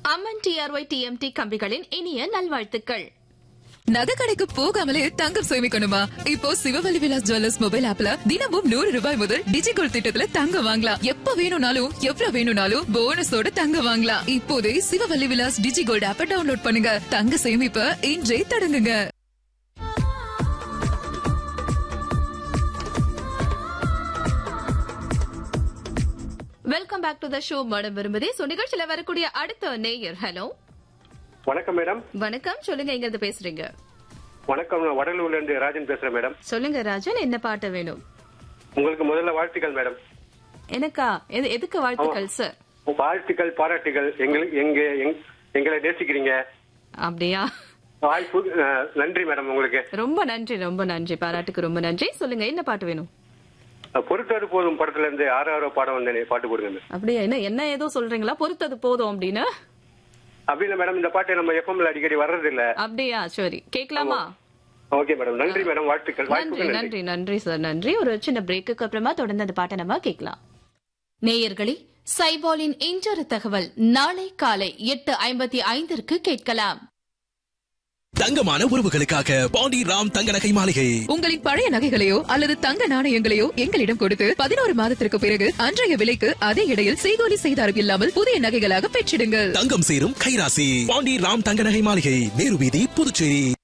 அம்மன் TRY TMT கம்பிகளின் இனிய நல்வாழ்த்துக்கள் நகை கடைக்கு போகாமலே தங்கம் சேமிக்கணுமா இப்போ சிவவல்லி விலாஸ் ஜுவல்லர்ஸ் மொபைல் ஆப்ல தினமும் நூறு ரூபாய் முதல் டிஜிகோல்ட் திட்டத்துல தங்கம் வாங்கலாம் எப்ப வேணும்னாலும் எவ்வளவு வேணும்னாலும் போனஸோட தங்கம் வாங்கலாம் இப்போதே சிவவல்லி விலாஸ் டிஜிகோல்ட் ஆப்பை டவுன்லோட் பண்ணுங்க தங்க சேமிப்ப இன்றே தொடங்குங்க welcome back to the show madam விரும்புதே சோ நிகழ்ச்சியில வரக்கூடிய அடுத்த நேயர் ஹலோ வணக்கம் மேடம் வணக்கம் சொல்லுங்க எங்க இருந்து பேசுறீங்க வணக்கம் நான் வடலூர்ல இருந்து ராஜன் பேசுறேன் மேடம் சொல்லுங்க ராஜன் என்ன பாட்டு வேணும் உங்களுக்கு முதல்ல வாழ்த்துக்கள் மேடம் எனக்கா எது- எதுக்கு வாழ்த்துக்கள் சார் வாழ்த்துக்கள் பாராட்டுகள் எங்களுக்கு எங்க எங்- எங்களை நேசிக்கிறீங்க அப்படியா வாய்ப்பு அஹ், நன்றி மேடம் உங்களுக்கு ரொம்ப நன்றி ரொம்ப நன்றி பாராட்டுக்கு ரொம்ப நன்றி சொல்லுங்க என்ன பாட்டு வேணும் அஹ், பொறுத்தது போதும் படத்துல இருந்து ஆறு ஆறு பாடம் வந்தேனே பாட்டு போடுங்க மேம். அப்படியா என்ன என்ன ஏதோ சொல்றீங்களா பொறுத்தது போதும் அப்படின்னு அப்படி இல்ல மேடம் இந்த பாட்டு நம்ம எஃப்எம்ல அடிக்கடி வர்றது இல்ல அப்படியா சரி கேட்கலாமா ஓகே மேடம் நன்றி மேடம் வாழ்த்துக்கள் நன்றி வாய்ப்புகள் நன்றி நன்றி நன்றி சார் நன்றி ஒரு சின்ன பிரேக்குக்கு அப்புறமா தொடர்ந்து அந்த பாட்டை நம்ம கேட்கலாம் நேயர்களே சைபாலின் இன்றொரு தகவல் நாளை காலை எட்டு ஐம்பத்தி ஐந்திற்கு கேட்கலாம் தங்கமான உறவுகளுக்காக பாண்டி ராம் தங்க நகை மாளிகை உங்களின் பழைய நகைகளையோ அல்லது தங்க நாணயங்களையோ எங்களிடம் கொடுத்து பதினோரு மாதத்திற்கு பிறகு அன்றைய விலைக்கு அதே இடையில் செய்கூலி செய்தாரம் இல்லாமல் புதிய நகைகளாக பெற்றிடுங்கள் தங்கம் சேரும் கைராசி பாண்டி ராம் தங்க நகை மாளிகை நேரு வீதி புதுச்சேரி